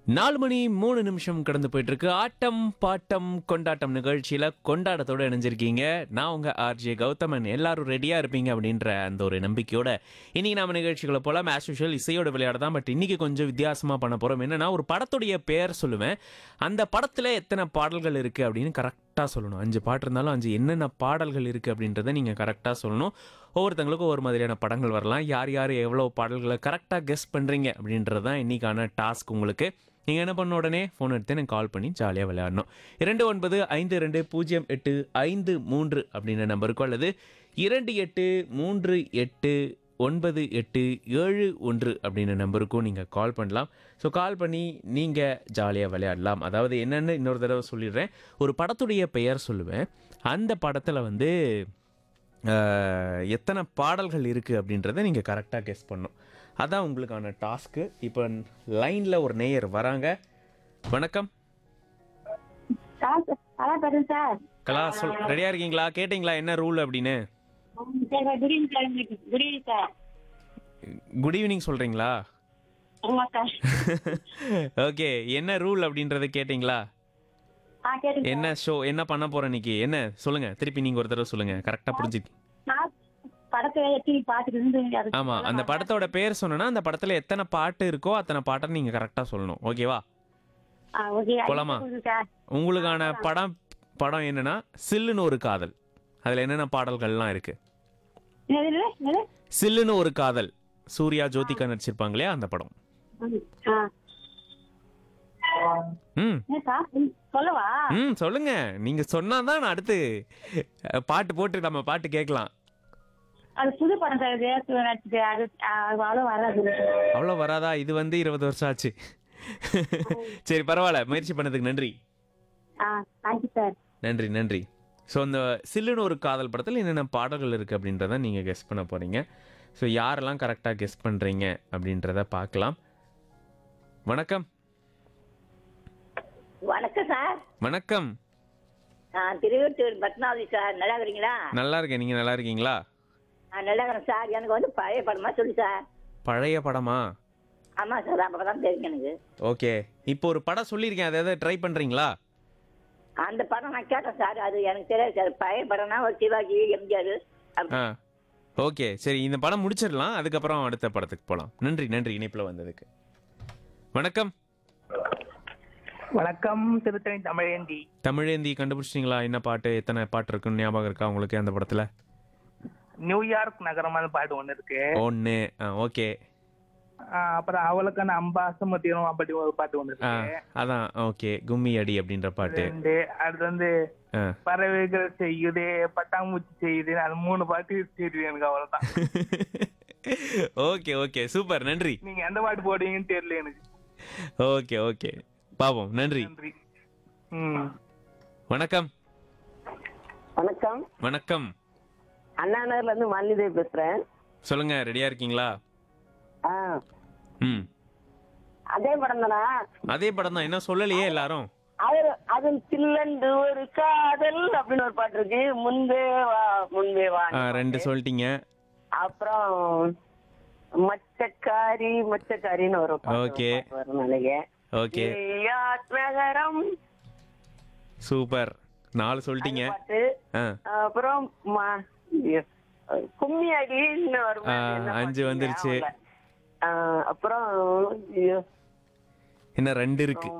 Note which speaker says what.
Speaker 1: நாலு மணி மூணு நிமிஷம் கடந்து போயிட்டு இருக்கு ஆட்டம் பாட்டம் கொண்டாட்டம் நிகழ்ச்சியில கொண்டாட்டத்தோட இணைஞ்சிருக்கீங்க நான் உங்க ஆர்ஜே கௌதமன் எல்லாரும் ரெடியா இருப்பீங்க அப்படின்ற அந்த ஒரு நம்பிக்கையோட இன்னைக்கு நாம நிகழ்ச்சிகளை போல ஆஸ் யூஷுவல் இசையோட விளையாட தான் பட் இன்னைக்கு கொஞ்சம் வித்தியாசமா பண்ண போறோம் என்னன்னா ஒரு படத்துடைய பெயர் சொல்லுவேன் அந்த படத்துல எத்தனை பாடல்கள் இருக்கு அப்படின்னு கரெக்டாக சொல்லணும் அஞ்சு பாட்டு இருந்தாலும் அஞ்சு என்னென்ன பாடல்கள் இருக்கு அப்படின்றத நீங்க கரெக்டாக சொல்லணும் ஒவ்வொருத்தங்களுக்கும் ஒரு மாதிரியான படங்கள் வரலாம் யார் யார் எவ்வளோ பாடல்களை கரெக்டாக கெஸ் பண்ணுறீங்க அப்படின்றது தான் இன்னைக்கான டாஸ்க் உங்களுக்கு நீங்கள் என்ன பண்ண உடனே ஃபோன் எடுத்து எனக்கு கால் பண்ணி ஜாலியாக விளையாடணும் இரண்டு ஒன்பது ஐந்து ரெண்டு பூஜ்ஜியம் எட்டு ஐந்து மூன்று அப்படின்ற நம்பருக்கோ அல்லது இரண்டு எட்டு மூன்று எட்டு ஒன்பது எட்டு ஏழு ஒன்று அப்படின்ற நம்பருக்கும் நீங்கள் கால் பண்ணலாம் ஸோ கால் பண்ணி நீங்கள் ஜாலியாக விளையாடலாம் அதாவது என்னென்னு இன்னொரு தடவை சொல்லிடுறேன் ஒரு படத்துடைய பெயர் சொல்லுவேன் அந்த படத்தில் வந்து அஹ், எத்தனை பாடல்கள் இருக்குது அப்படின்றத நீங்கள் கரெக்டாக கெஸ் பண்ணணும் அதான் உங்களுக்கான டாஸ்க்கு இப்போ லைனில் ஒரு நேயர் வராங்க வணக்கம்
Speaker 2: சார் நல்லா பேசுறேன் சார்
Speaker 1: கலா சொல் ரெடியாக இருக்கீங்களா கேட்டிங்களா என்ன ரூல் அப்படின்னு
Speaker 2: sir good evening sir good evening sir
Speaker 1: good evening சொல்கிறீங்களா
Speaker 2: ஆமா சார்
Speaker 1: ஓகே என்ன ரூல் அப்படின்றத கேட்டிங்களா
Speaker 2: ஆ கேட்டுங்க
Speaker 1: என்ன ஷோ என்ன பண்ண போகிறேன் இன்னைக்கு என்ன சொல்லுங்கள் திருப்பி நீங்கள் ஒரு தடவை சொல்லுங்கள் கரெக்டாக புரிஞ்சு
Speaker 2: நான் படத்தை எப்படி பார்த்துட்டு இருந்து அது
Speaker 1: ஆமாம் அந்த படத்தோட பேர் சொன்னேன்னா அந்த படத்தில் எத்தனை பாட்டு இருக்கோ அத்தனை பாட்டை நீங்கள் கரெக்டாக சொல்லணும் ஓகேவா
Speaker 2: ஆ ஓகே
Speaker 1: போலாமா?
Speaker 2: சார்
Speaker 1: உங்களுக்கான படம் படம் என்னன்னா சில்லுன்னு ஒரு காதல் அதில் என்னென்ன பாடல்கள்லாம் இருக்கு
Speaker 2: என்னது என்னது? என்னது
Speaker 1: சில்லுன்னு ஒரு காதல் சூர்யா ஜோதிகா நடிச்சிருப்பாங்க இல்லையா அந்த படம்
Speaker 2: ம், ஆ
Speaker 1: ம்
Speaker 2: என்ன சார் ம், சொல்லவா
Speaker 1: ம் சொல்லுங்க நீங்க சொன்னாதான் நான் அடுத்து அஹ், பாட்டு போட்டு நம்ம பாட்டு கேட்கலாம்
Speaker 2: அது புது படம் சார் இது நடிச்சுட்டு அது ஆ, அது அவ்வளோ வராது
Speaker 1: அவ்வளோ வராதா இது வந்து இருபது வருஷம் ஆச்சு சரி பரவாயில்ல முயற்சி பண்ணதுக்கு நன்றி
Speaker 2: ஆ தேங்க்யூ சார்
Speaker 1: நன்றி நன்றி ஸோ அந்த சில்லுன்னு ஒரு காதல் படத்தில் என்னென்ன பாடல்கள் இருக்குது அப்படின்றத நீங்கள் கெஸ் பண்ண போகிறீங்க ஸோ யாரெல்லாம் கரெக்டாக கெஸ் பண்ணுறீங்க அப்படின்றத பார்க்கலாம் வணக்கம்
Speaker 3: வணக்கம் சார்
Speaker 1: வணக்கம்
Speaker 3: நான் திருவத்தூர் பத்மாவதி சார் நல்லா இருக்கிறீங்களா
Speaker 1: நல்லா இருக்கேன் நீங்கள் நல்லா இருக்கீங்களா
Speaker 3: நான் நல்லா இருக்கிறேன் சார் எனக்கு வந்து பழைய படமா சொல்லு சார்
Speaker 1: பழைய படமா
Speaker 3: ஆமாம் சார் அப்போ தான் தெரியும் எனக்கு
Speaker 1: ஓகே இப்போ ஒரு படம் சொல்லியிருக்கேன் அதை எதாவது ட்ரை பண்ணுறீங்களா
Speaker 3: அந்த படம் நான் கேட்டேன் சார் அது எனக்கு தெரியாது சார் பழைய படம்னா ஒரு சிவாஜி எம்ஜிஆர்
Speaker 1: ஆ ஓகே சரி இந்த படம் முடிச்சிடலாம் அதுக்கப்புறம் அடுத்த படத்துக்கு போகலாம் நன்றி நன்றி இணைப்பில் வந்ததுக்கு வணக்கம்
Speaker 4: வணக்கம் திருத்தணி தமிழேந்தி
Speaker 1: தமிழேந்தி கண்டுபிடிச்சிங்களா என்ன பாட்டு எத்தனை பாட்டு இருக்குன்னு ஞாபகம் இருக்கா உங்களுக்கு அந்த படத்தில்
Speaker 4: நியூயார்க் நகரமான பாட்டு ஒண்ணு இருக்கு
Speaker 1: ஒன்று ஆ ஓகே
Speaker 4: ஆஹ் அப்புறம் அவளுக்கான அம்பாசமத்தியம் அப்படி ஒரு பாட்டு ஒண்ணு
Speaker 1: ஆ
Speaker 4: இருக்கு
Speaker 1: அதான் ஓகே கும்மி அடி அப்படின்ற பாட்டு
Speaker 4: ரெண்டு அடுத்து வந்து
Speaker 1: ஆ
Speaker 4: பறவைகள் செய்யுதே பட்டாம்பூச்சி செய்யுது அது மூணு பாட்டு தெரியும் எனக்கு அவ்வளவுதான்
Speaker 1: ஓகே ஓகே சூப்பர் நன்றி
Speaker 4: நீங்க எந்த பாட்டு போடுவீங்கன்னு தெரியல எனக்கு
Speaker 1: ஓகே ஓகே பாப்போம் நன்றி
Speaker 4: நன்றி ம்
Speaker 1: வணக்கம்
Speaker 5: வணக்கம்
Speaker 1: வணக்கம்
Speaker 5: அண்ணா நகர்ல இருந்து மாலிதேவி பேசுறேன்
Speaker 1: சொல்லுங்க ரெடியா இருக்கீங்களா
Speaker 5: ஆ,
Speaker 1: ம்
Speaker 5: அதே படம் தானா
Speaker 1: அதே படம் தான் என்ன சொல்லலையே எல்லாரும்
Speaker 5: அது அது சில்லண்டு ஒரு காதல் அப்படின்னு ஒரு பாட்டு இருக்கு முன்பே வா முன்பே வா
Speaker 1: ஆ, ரெண்டு சொல்லிட்டீங்க
Speaker 5: அப்புறம் மச்சக்காரி மச்சக்காரின்னு ஒரு பாட்டு
Speaker 1: Okay.
Speaker 5: வரும் நினைக்கிறேன்
Speaker 1: ஓகே
Speaker 5: நியூயார்க் நகரம்
Speaker 1: சூப்பர் நாலு சொல்லிட்டீங்க
Speaker 5: அந்த பாட்டு
Speaker 1: ஆ
Speaker 5: அப்புறம் ம- ஐயோ, கும்மி அடின்னு வரும்
Speaker 1: ஆ,
Speaker 5: என்ன
Speaker 1: அஞ்சு
Speaker 5: பாட்டு
Speaker 1: வந்துருச்சு.
Speaker 5: ஞாபகம் இல்ல. ஆ, அப்புறம் ஐயோ
Speaker 1: என்ன ரெண்டு இருக்கு